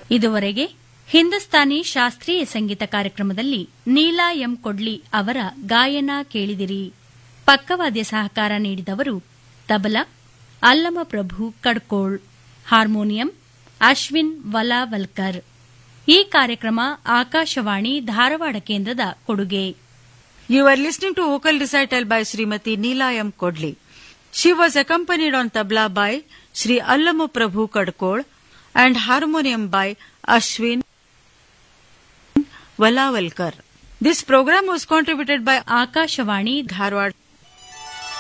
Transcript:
ಇದುವರೆಗೆ ಹಿಂದೂಸ್ತಾನಿ ಶಾಸ್ತ್ರೀಯ ಸಂಗೀತ ಕಾರ್ಯಕ್ರಮದಲ್ಲಿ ನೀಲಾ ಎಂ ಕೊಡ್ಲಿ ಅವರ ಗಾಯನ ಕೇಳಿದಿರಿ ಪಕ್ಕವಾದ್ಯ ಸಹಕಾರ ನೀಡಿದವರು ತಬಲಾ ಅಲ್ಲಮ ಪ್ರಭು ಕಡ್ಕೋಳ್ ಹಾರ್ಮೋನಿಯಂ ಅಶ್ವಿನ್ ವಲಾವಲ್ಕರ್ ಈ ಕಾರ್ಯಕ್ರಮ ಆಕಾಶವಾಣಿ ಧಾರವಾಡ ಕೇಂದ್ರದ ಕೊಡುಗೆ You are listening to vocal recital by Srimati Neela M. Kodli. She was accompanied on tabla by Sri Allamu Prabhu Kadkod and harmonium by Ashwin Valavalkar. This program was contributed by Akashvani Dharwad